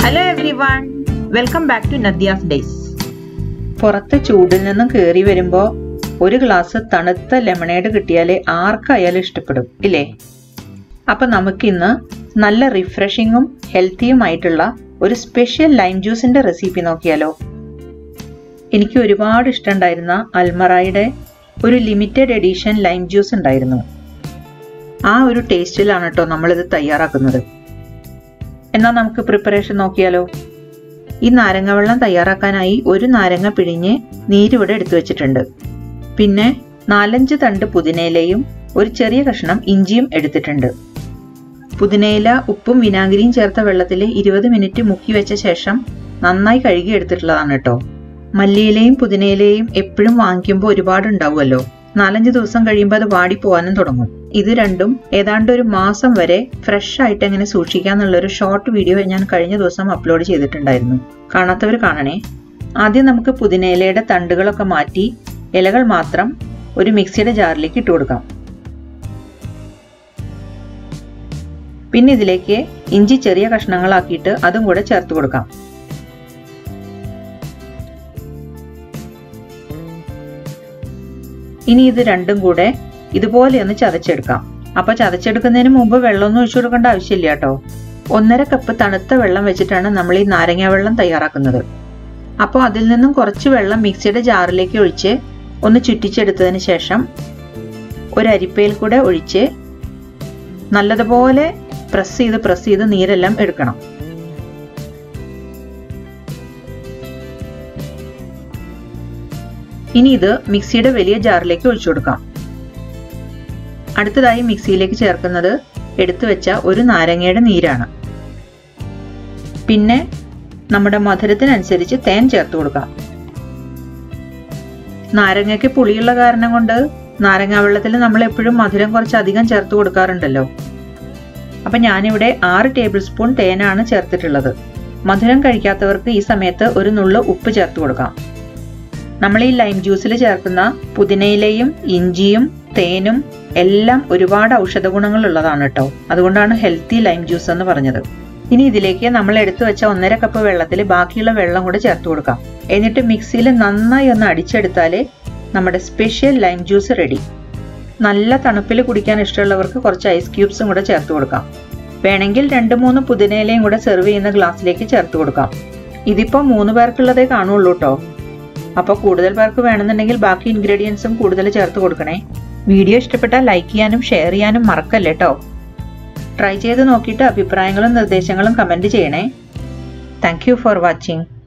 hello everyone welcome back to Nadya's days പുറത്ത് ചൂടിൽ നിന്നും കയറി വരുമ്പോൾ ഒരു ഗ്ലാസ് തണുത്ത ലെമണേഡ് കിട്ടിയാലേ ആർക്കായാലും ഇഷ്ടപ്പെടും ഇല്ലേ അപ്പൊ നമുക്കിന്ന് നല്ല റിഫ്രഷിങ്ങും ഹെൽത്തിയുമായിട്ടുള്ള ഒരു സ്പെഷ്യൽ ലൈം ജ്യൂസിന്റെ റെസിപ്പി നോക്കിയാലോ എനിക്ക് ഒരുപാട് ഇഷ്ടമുണ്ടായിരുന്ന അൽമറായുടെ ഒരു ലിമിറ്റഡ് എഡിഷൻ ലൈം ജ്യൂസ് ഉണ്ടായിരുന്നു ആ ഒരു ടേസ്റ്റിലാണ് കേട്ടോ നമ്മളിത് തയ്യാറാക്കുന്നത് എന്നാൽ നമുക്ക് പ്രിപ്പറേഷൻ നോക്കിയാലോ ഈ നാരങ്ങ വെള്ളം തയ്യാറാക്കാനായി ഒരു നാരങ്ങ പിഴിഞ്ഞ് നീരിവിടെ എടുത്തു വെച്ചിട്ടുണ്ട് പിന്നെ നാലഞ്ച് തണ്ട് പുതിനയിലയും ഒരു ചെറിയ കഷ്ണം ഇഞ്ചിയും എടുത്തിട്ടുണ്ട് പുതിനയില ഉപ്പും വിനാഗിരിയും ചേർത്ത വെള്ളത്തിൽ ഇരുപത് മിനിറ്റ് മുക്കി വെച്ച ശേഷം നന്നായി കഴുകി എടുത്തിട്ടുള്ളതാണ് കേട്ടോ മല്ലിയിലയും പുതിനയിലയും എപ്പോഴും വാങ്ങിക്കുമ്പോൾ ഒരുപാട് ഉണ്ടാവുമല്ലോ നാലഞ്ച് ദിവസം കഴിയുമ്പോൾ അത് വാടിപ്പോവാനും തുടങ്ങും ഇത് രണ്ടും ഏതാണ്ട് ഒരു മാസം വരെ ഫ്രഷ് ആയിട്ട് എങ്ങനെ സൂക്ഷിക്കാന്നുള്ള ഒരു ഷോർട്ട് വീഡിയോ ഞാൻ കഴിഞ്ഞ ദിവസം അപ്ലോഡ് ചെയ്തിട്ടുണ്ടായിരുന്നു കാണാത്തവർ കാണണേ ആദ്യം നമുക്ക് പുതിനയിലയുടെ തണ്ടുകളൊക്കെ മാറ്റി ഇലകൾ മാത്രം ഒരു മിക്സിയുടെ ജാറിലേക്ക് ഇട്ട് കൊടുക്കാം പിന്നെ ഇതിലേക്ക് ഇഞ്ചി ചെറിയ കഷ്ണങ്ങളാക്കിയിട്ട് അതും കൂടെ ചേർത്ത് കൊടുക്കാം ഇനി ഇത് രണ്ടും കൂടെ ഇതുപോലെ ഒന്ന് ചതച്ചെടുക്കാം അപ്പൊ ചതച്ചെടുക്കുന്നതിന് മുമ്പ് വെള്ളമൊന്നും ഒഴിച്ചു കൊടുക്കേണ്ട ആവശ്യമില്ല കേട്ടോ ഒന്നര കപ്പ് തണുത്ത വെള്ളം വെച്ചിട്ടാണ് നമ്മൾ ഈ നാരങ്ങ വെള്ളം തയ്യാറാക്കുന്നത് അപ്പോൾ അതിൽ നിന്നും കുറച്ച് വെള്ളം മിക്സിയുടെ ജാറിലേക്ക് ഒഴിച്ച് ഒന്ന് ചുറ്റിച്ചെടുത്തതിന് ശേഷം ഒരു അരിപ്പയിൽ കൂടെ ഒഴിച്ച് നല്ലതുപോലെ പ്രസ് ചെയ്ത് പ്രസ് ചെയ്ത് നീരെല്ലാം എടുക്കണം ഇനി ഇത് മിക്സിയുടെ വലിയ ജാറിലേക്ക് ഒഴിച്ചു കൊടുക്കാം അടുത്തതായി മിക്സിയിലേക്ക് ചേർക്കുന്നത് എടുത്തു വെച്ച ഒരു നാരങ്ങയുടെ നീരാണ് പിന്നെ നമ്മുടെ മധുരത്തിനനുസരിച്ച് തേൻ ചേർത്ത് കൊടുക്കാം നാരങ്ങയ്ക്ക് പുളിയുള്ള കാരണം കൊണ്ട് നാരങ്ങ വെള്ളത്തിൽ നമ്മൾ എപ്പോഴും മധുരം കുറച്ച് അധികം ചേർത്ത് കൊടുക്കാറുണ്ടല്ലോ അപ്പൊ ഞാനിവിടെ ആറ് ടേബിൾ സ്പൂൺ തേനാണ് ചേർത്തിട്ടുള്ളത് മധുരം കഴിക്കാത്തവർക്ക് ഈ സമയത്ത് ഒരു നുള്ളു ഉപ്പ് ചേർത്ത് കൊടുക്കാം നമ്മൾ ഈ ലൈം ജ്യൂസിൽ ചേർക്കുന്ന പുതിനയിലയും ഇഞ്ചിയും തേനും എല്ലാം ഒരുപാട് ഔഷധ ഗുണങ്ങൾ ഉള്ളതാണ് കേട്ടോ അതുകൊണ്ടാണ് ഹെൽത്തി ലൈം ജ്യൂസ് എന്ന് പറഞ്ഞത് ഇനി ഇതിലേക്ക് നമ്മൾ എടുത്തു വെച്ച ഒന്നര കപ്പ് വെള്ളത്തിൽ ബാക്കിയുള്ള വെള്ളം കൂടെ ചേർത്ത് കൊടുക്കാം എന്നിട്ട് മിക്സിയിൽ നന്നായി ഒന്ന് അടിച്ചെടുത്താലേ നമ്മുടെ സ്പെഷ്യൽ ലൈം ജ്യൂസ് റെഡി നല്ല തണുപ്പിൽ കുടിക്കാൻ ഇഷ്ടമുള്ളവർക്ക് കുറച്ച് ഐസ് ക്യൂബ്സും കൂടെ ചേർത്ത് കൊടുക്കാം വേണമെങ്കിൽ രണ്ട് മൂന്ന് പുതിനയിലയും കൂടെ സെർവ് ചെയ്യുന്ന ഗ്ലാസ്സിലേക്ക് ചേർത്ത് കൊടുക്കാം ഇതിപ്പോൾ മൂന്ന് പേർക്കുള്ളതേ കാണുള്ളൂ കേട്ടോ അപ്പോൾ കൂടുതൽ പേർക്ക് വേണമെന്നുണ്ടെങ്കിൽ ബാക്കി ഇൻഗ്രീഡിയൻസും കൂടുതൽ ചേർത്ത് കൊടുക്കണേ വീഡിയോ ഇഷ്ടപ്പെട്ടാൽ ലൈക്ക് ചെയ്യാനും ഷെയർ ചെയ്യാനും മറക്കല്ലേ കേട്ടോ ട്രൈ ചെയ്ത് നോക്കിയിട്ട് അഭിപ്രായങ്ങളും നിർദ്ദേശങ്ങളും കമൻറ്റ് ചെയ്യണേ താങ്ക് ഫോർ വാച്ചിങ്